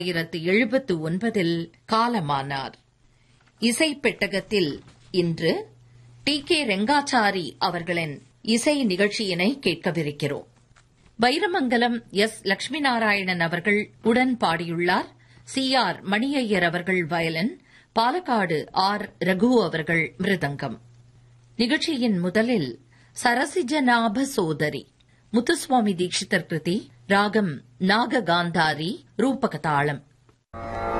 ஆயிரத்து எழுபத்து ஒன்பதில் காலமானார் இசைப்பெட்டகத்தில் இன்று டி கே ரெங்காச்சாரி அவர்களின் இசை நிகழ்ச்சியினை கேட்கவிருக்கிறோம் வைரமங்கலம் எஸ் லட்சுமி நாராயணன் அவர்கள் உடன் பாடியுள்ளார் சி ஆர் மணியையர் அவர்கள் வயலின் பாலக்காடு ஆர் ரகு அவர்கள் மிருதங்கம் நிகழ்ச்சியின் முதலில் சரசிஜநாப சோதரி முத்துசுவாமி தீட்சிதர் கிருதி ராகம் நாககாந்தாரி ரூபகதாளம்